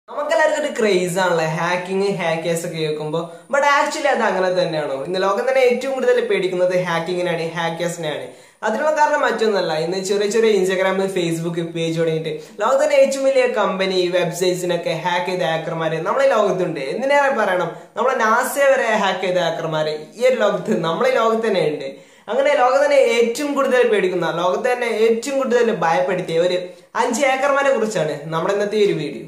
നമുക്കെല്ലാവർക്കും ഒരു ക്രേസ് ആണല്ലേ ഹാക്കിങ് ഹാക്കേഴ്സ് ഒക്കെ കേൾക്കുമ്പോൾ ബട്ട് ആക്ച്വലി അത് അങ്ങനെ തന്നെയാണോ ഇന്ന് ലോകം തന്നെ ഏറ്റവും കൂടുതൽ പേടിക്കുന്നത് ഹാക്കിങ്ങിനാണ് ഹാക്കേഴ്സിനെയാണ് അതിനുള്ള കാരണം മറ്റൊന്നല്ല ഇന്ന് ചെറിയ ചെറിയ ഇൻസ്റ്റാഗ്രാമിൽ ഫേസ്ബുക്ക് പേജ് തുടങ്ങിയിട്ട് ലോകത്തിന്റെ ഏറ്റവും വലിയ കമ്പനി വെബ്സൈറ്റ്സിനൊക്കെ ഹാക്ക് ചെയ്ത ഹാക്കർമാര് നമ്മളെ ലോകത്തുണ്ട് എന്തിനേറെ പറയണം നമ്മളെ നാസയെ വരെ ഹാക്ക് ചെയ്ത ഹാക്കർമാര് ഈ ഒരു ലോകത്ത് നമ്മളെ ലോകത്ത് തന്നെ ഉണ്ട് അങ്ങനെ ലോകത്ത് തന്നെ ഏറ്റവും കൂടുതൽ പേടിക്കുന്ന ലോകത്ത് തന്നെ ഏറ്റവും കൂടുതൽ ഭയപ്പെടുത്തിയ ഒരു അഞ്ച് ഹാക്കർമാരെ കുറിച്ചാണ് നമ്മുടെ ഇന്നത്തെ ഈ ഒരു video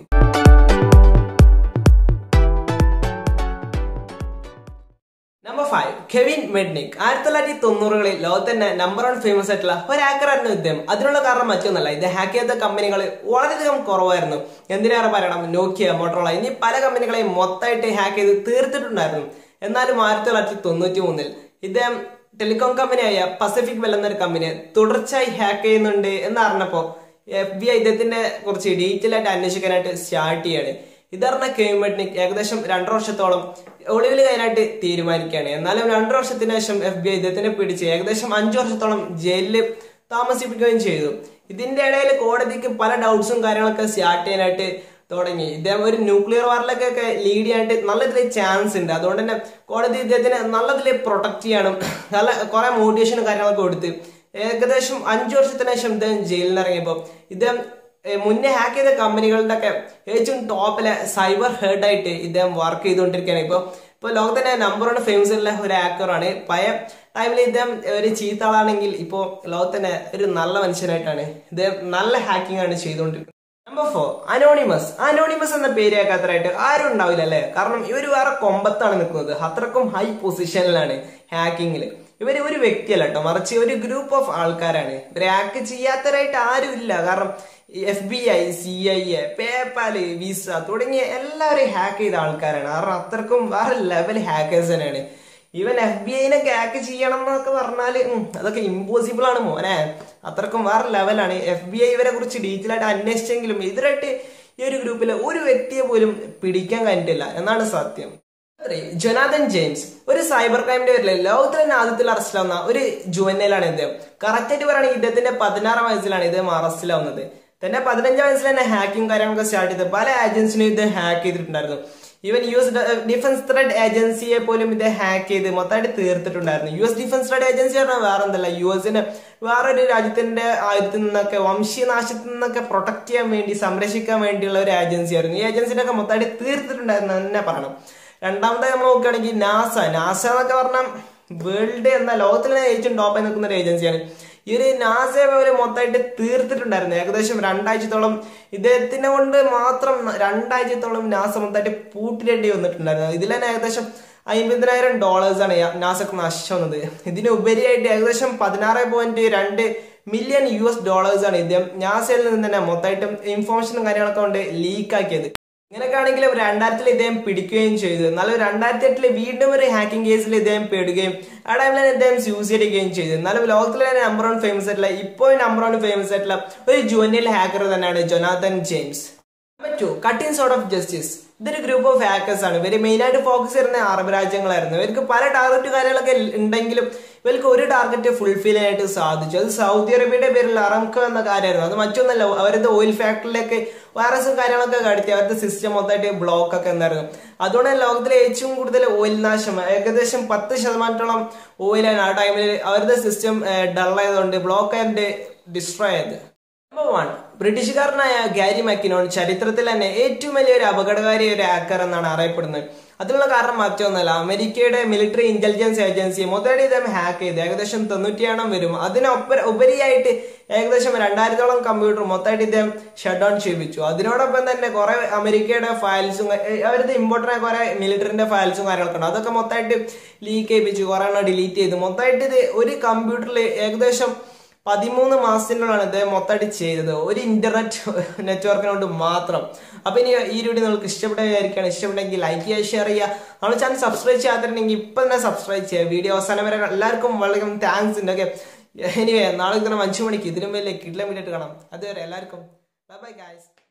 number five Kevin Mitnick ആയിരത്തി തൊള്ളായിരത്തി തൊണ്ണൂറുകളിൽ ലോകത്ത് തന്നെ നമ്പർ വൺ ഫേമസ് ആയിട്ടുള്ള ഒരു ഹാക്കറായിരുന്നു ഇദ്ദേഹം അതിനുള്ള കാരണം മറ്റൊന്നല്ല ഇത് ഹാക്ക് ചെയ്ത കമ്പനികൾ വളരെയധികം കുറവായിരുന്നു എന്തിനേറെ പറയണം നോക്കിയ മോട്ടോറോള ഇനി പല കമ്പനികളെയും മൊത്തമായിട്ട് ഹാക്ക് ചെയ്ത് തീർത്തിട്ടുണ്ടായിരുന്നു എന്നാലും ആയിരത്തി തൊള്ളായിരത്തി തൊണ്ണൂറ്റി മൂന്നിൽ ഇദ്ദേഹം ടെലികോം കമ്പനിയായ പസഫിക് വെൽ എന്നൊരു കമ്പനിയെ തുടർച്ചയായി ഹാക്ക് ചെയ്യുന്നുണ്ട് എന്നറിഞ്ഞപ്പോ എഫ് ബി ഐ ഇദ്ദേഹത്തിന്റെ കുറിച്ച് ഡീറ്റെയിൽ ആയിട്ട് അന്വേഷിക്കാനായിട്ട് സ്റ്റാർട്ട് ചെയ്യാണ് ഇതറിഞ്ഞ കെയ്മെഡ്നിക് ഏകദേശം രണ്ടര വർഷത്തോളം ഒളിവിൽ കഴിയാനായിട്ട് തീരുമാനിക്കുകയാണ് എന്നാലും രണ്ടര വർഷത്തിന് ശേഷം എഫ് ബി ഐ ഇദ്ദേഹത്തിനെ പിടിച്ച് ഏകദേശം അഞ്ചു വർഷത്തോളം ജയിലിൽ താമസിപ്പിക്കുകയും ചെയ്തു ഇതിന്റെ ഇടയിൽ കോടതിക്ക് പല ഡൗട്ട്സും കാര്യങ്ങളൊക്കെ സ്റ്റാർട്ട് ചെയ്യാനായിട്ട് തുടങ്ങി ഇദ്ദേഹം ഒരു ന്യൂക്ലിയർ വാറിലേക്കൊക്കെ ലീഡ് ചെയ്യാനായിട്ട് നല്ല ഇതിൽ ചാൻസ് ഉണ്ട് അതുകൊണ്ട് തന്നെ കോടതി ഇദ്ദേഹത്തിനെ നല്ലതിൽ പ്രൊട്ടക്ട് ചെയ്യാനും നല്ല കുറെ മോട്ടിവേഷനും കാര്യങ്ങളൊക്കെ കൊടുത്ത് ഏകദേശം അഞ്ചു വർഷത്തിന് ശേഷം ഇദ്ദേഹം ജയിലിൽ നിന്ന് ഇറങ്ങിയപ്പോൾ ഇദ്ദേഹം ഏഹ് മുന്നേ ഹാക്ക് ചെയ്ത കമ്പനികളുടെ ഒക്കെ ഏറ്റവും ടോപ്പിലെ സൈബർ ഹെഡ് ആയിട്ട് ഇദ്ദേഹം വർക്ക് ചെയ്തുകൊണ്ടിരിക്കുകയാണ് ഇപ്പോൾ ഇപ്പോൾ ലോകത്തിന്റെ നമ്പർ വൺ ഫേമസ് ഉള്ള ഒരു ഹാക്കറാണ് പഴയ ടൈമിൽ ഇദ്ദേഹം ഒരു ചീത്ത ആളാണെങ്കിൽ ഇപ്പോൾ ലോകത്തിന്റെ ഒരു നല്ല മനുഷ്യനായിട്ടാണ് ഇദ്ദേഹം നല്ല ഹാക്കിംഗ് ആണ് ചെയ്തുകൊണ്ടിരിക്കുന്നത് നമ്പർ ഫോർ അനോണിമസ് അനോണിമസ് എന്ന പേര് കേൾക്കാത്തതായിട്ട് ആരും ഉണ്ടാവില്ല അല്ലേ കാരണം ഇവർ വേറെ കൊമ്പത്താണ് നിൽക്കുന്നത് അത്രക്കും ഹൈ പൊസിഷനിലാണ് ഹാക്കിങ്ങിൽ ഇവര് ഒരു വ്യക്തിയല്ല കേട്ടോ മറിച്ച് ഒരു ഗ്രൂപ്പ് ഓഫ് ആൾക്കാരാണ് ഇവരെ ഹാക്ക് ചെയ്യാത്തവരായിട്ട് ആരും ഇല്ല കാരണം F B I C I A PayPal Visa തുടങ്ങിയ എല്ലാവരെയും ഹാക്ക് ചെയ്ത ആൾക്കാരാണ് കാരണം അത്രക്കും വേറെ ലെവൽ ഹാക്കേഴ്സ് തന്നെയാണ് ഈവൻ എഫ് ബി ഐനൊക്കെ ഹാക്ക് ചെയ്യണം എന്നൊക്കെ പറഞ്ഞാല് ഉം, അതൊക്കെ ഇമ്പോസിബിൾ ആണ് മോനെ അത്രക്കും വേറെ ലെവലാണ് എഫ് ബി ഐ ഇവരെ കുറിച്ച് ഡീറ്റെയിൽ ആയിട്ട് അന്വേഷിച്ചെങ്കിലും ഇതിലായിട്ട് ഈ ഒരു ഗ്രൂപ്പിലെ ഒരു വ്യക്തിയെ പോലും പിടിക്കാൻ കഴിഞ്ഞിട്ടില്ല എന്നാണ് സത്യം Three, ജൊനാഥൻ ജെയിംസ് ഒരു സൈബർ ക്രൈമിന്റെ പേരിൽ ലോകത്തിലെ തന്നെ ആദ്യത്തിൽ അറസ്റ്റിലാവുന്ന ഒരു ജുവനയിലാണ് ഇദ്ദേഹം കറക്റ്റ് ആയിട്ട് പറയുകയാണെങ്കിൽ ഇദ്ദേഹത്തിന്റെ പതിനാറാം വയസ്സിലാണ് ഇദ്ദേഹം അറസ്റ്റിലാവുന്നത് തന്നെ പതിനഞ്ചാം വയസ്സിൽ തന്നെ ഹാക്കിംഗ് കാര്യങ്ങളൊക്കെ സ്റ്റാർട്ട് ചെയ്ത് പല ഏജൻസിനും ഇത് ഹാക്ക് ചെയ്തിട്ടുണ്ടായിരുന്നു even U S defence threat ഏജൻസിയെ പോലും ഇത് ഹാക്ക് ചെയ്ത് മൊത്തമായിട്ട് തീർത്തിട്ടുണ്ടായിരുന്നു U S defence threat agency പറഞ്ഞാൽ വേറെ എന്തല്ല യു എസിന് വേറൊരു രാജ്യത്തിന്റെ ആയുധത്തിൽ നിന്നൊക്കെ വംശീയനാശത്തിൽ നിന്നൊക്കെ പ്രൊട്ടക്ട് ചെയ്യാൻ വേണ്ടി സംരക്ഷിക്കാൻ വേണ്ടിയുള്ള ഒരു ഏജൻസി ആയിരുന്നു ഈ ഏജൻസിനെ ഒക്കെ മൊത്തമായിട്ട് തീർത്തിട്ടുണ്ടായിരുന്നു എന്ന് തന്നെ പറയണം രണ്ടാമത്തെ നമ്മൾ നോക്കുകയാണെങ്കിൽ നാസ നാസ എന്നൊക്കെ പറഞ്ഞാൽ വേൾഡ് എന്ന ലോകത്തിലെ ഏറ്റവും ടോപ്പായി നിൽക്കുന്ന ഒരു ഏജൻസിയാണ് ഈ ഒരു നാസയെ പോലെ മൊത്തമായിട്ട് തീർത്തിട്ടുണ്ടായിരുന്നു ഏകദേശം രണ്ടാഴ്ചത്തോളം ഇദ്ദേഹത്തിനെ കൊണ്ട് മാത്രം രണ്ടാഴ്ചത്തോളം നാസ മൊത്തമായിട്ട് പൂട്ടിടേണ്ടി വന്നിട്ടുണ്ടായിരുന്നു ഇതിൽ തന്നെ ഏകദേശം അമ്പതിനായിരം ഡോളേഴ്സ് ആണ് നാസക്ക് നഷ്ടം വന്നത് ഇതിന് ഉപരിയായിട്ട് ഏകദേശം പതിനാറ് പോയിന്റ് രണ്ട് മില്യൺ യു എസ് ഡോളേഴ്സ് ആണ് ഇദ്ദേഹം നാസയിൽ നിന്ന് തന്നെ മൊത്തമായിട്ടും ഇൻഫോർമേഷനും കാര്യങ്ങളൊക്കെ കൊണ്ട് ലീക്ക് ആക്കിയത് ഇങ്ങനെയൊക്കെ ആണെങ്കിലും രണ്ടായിരത്തിൽ ഇദ്ദേഹം പിടിക്കുകയും ചെയ്തു എന്നാൽ രണ്ടായിരത്തി എട്ടില് വീണ്ടും ഒരു ഹാക്കിംഗ് കേസിൽ ഇദ്ദേഹം പെടുകയും ആ ടൈമിൽ തന്നെ ഇദ്ദേഹം സൂസൈഡ് ചെയ്യുകയും ചെയ്തു എന്നാലും ലോകത്തിലെ നമ്പർ വൺ ഫേമസ് ആയിട്ടുള്ള ഇപ്പോൾ നമ്പർ വൺ ഫേമസ് ആയിട്ടുള്ള ഒരു ജുവനിയൽ ഹാക്കർ തന്നെയാണ് Jonathan James two cutting sort of justice ഇതൊരു ഗ്രൂപ്പ് ഓഫ് ഹാക്കേഴ്സ് ആണ് ഇവര് മെയിൻ ആയിട്ട് ഫോക്കസ് ചെയ്യുന്ന അറബ് രാജ്യങ്ങളായിരുന്നു ഇവർക്ക് പല ടാർഗറ്റ് കാര്യങ്ങളൊക്കെ ഉണ്ടെങ്കിലും ഇവർക്ക് ഒരു ടാർഗറ്റ് ഫുൾഫിൽ ആയിട്ട് സാധിച്ചു അത് സൗദി അറേബ്യയുടെ പേരിൽ അറംകോ എന്ന കാര്യമായിരുന്നു അത് മറ്റൊന്നല്ല അവരുടെ ഓയിൽ ഫാക്ടറിയിലേക്ക് വൈറസും കാര്യങ്ങളൊക്കെ കടത്തി അവരുടെ സിസ്റ്റം മൊത്തമായിട്ട് ബ്ലോക്ക് ഒക്കെ എന്തായിരുന്നു അതുകൊണ്ട് തന്നെ ലോകത്തിലെ ഏറ്റവും കൂടുതൽ ഓയിൽ നാശം ഏകദേശം പത്ത് ശതമാനത്തോളം ഓയിലാണ് ആ ടൈമിൽ അവരുടെ സിസ്റ്റം ഡൾ ആയതുകൊണ്ട് ബ്ലോക്ക് ആയിട്ട് ഡിസ്ട്രോയ് ആയത് നമ്പർ വൺ ബ്രിട്ടീഷുകാരനായ ഗാരി മക്കിനോൺ ചരിത്രത്തിൽ തന്നെ ഏറ്റവും വലിയൊരു അപകടകാരി ഒരു ഹാക്കർ എന്നാണ് അറിയപ്പെടുന്നത് അതിനുള്ള കാരണം മറ്റൊന്നല്ല അമേരിക്കയുടെ മിലിറ്ററി ഇന്റലിജൻസ് ഏജൻസി മൊത്തമായിട്ട് ഇദ്ദേഹം ഹാക്ക് ചെയ്ത് ഏകദേശം തൊണ്ണൂറ്റിയേഴം വരും അതിനൊപ്പ ഉപരിയായിട്ട് ഏകദേശം രണ്ടായിരത്തോളം കമ്പ്യൂട്ടർ മൊത്തമായിട്ട് ഇദ്ദേഹം ഷട്ട് ഡൗൺ ചെയ്യിപ്പിച്ചു അതിനോടൊപ്പം തന്നെ കുറെ അമേരിക്കയുടെ ഫയൽസും അവരുടെ ഇമ്പോർട്ടൻ്റ് ആയ കുറെ മിലിറ്ററിന്റെ ഫയൽസും കാര്യങ്ങളൊക്കെ ഉണ്ട് അതൊക്കെ മൊത്തമായിട്ട് ലീക്ക് ചെയ്യിപ്പിച്ചു കുറെ എണ്ണം ഡിലീറ്റ് ചെയ്തു മൊത്തമായിട്ട് ഇത് ഒരു കമ്പ്യൂട്ടറിൽ ഏകദേശം പതിമൂന്ന് മാസത്തിനുള്ളിലാണ് ഇദ്ദേഹം മൊത്തമായിട്ട് ചെയ്തത് ഒരു ഇന്റർനെറ്റ് നെറ്റ്വർക്കിനോട് മാത്രം അപ്പൊ ഇനി ഈ വീഡിയോ നിങ്ങൾക്ക് ഇഷ്ടപ്പെടുകയായിരിക്കാണ് ഇഷ്ടപ്പെട്ടെങ്കിൽ ലൈക്ക് ചെയ്യുക ഷെയർ ചെയ്യുക നമ്മുടെ ചാനൽ സബ്സ്ക്രൈബ് ചെയ്യാത്തിട്ടുണ്ടെങ്കിൽ ഇപ്പൊ തന്നെ സബ്സ്ക്രൈബ് ചെയ്യുക വീഡിയോ അവസാനം വരെ എല്ലാവർക്കും വളരെ താങ്ക്സ് ഉണ്ട് ഓക്കെ എനിവേ നാളെ ഇങ്ങനെ അഞ്ചു മണിക്ക് ഇതിനും വലിയ കിഡ്ലം വീഡിയോ കാണാം അതുവരെ എല്ലാവർക്കും ബൈ ബൈ ഗായ്സ്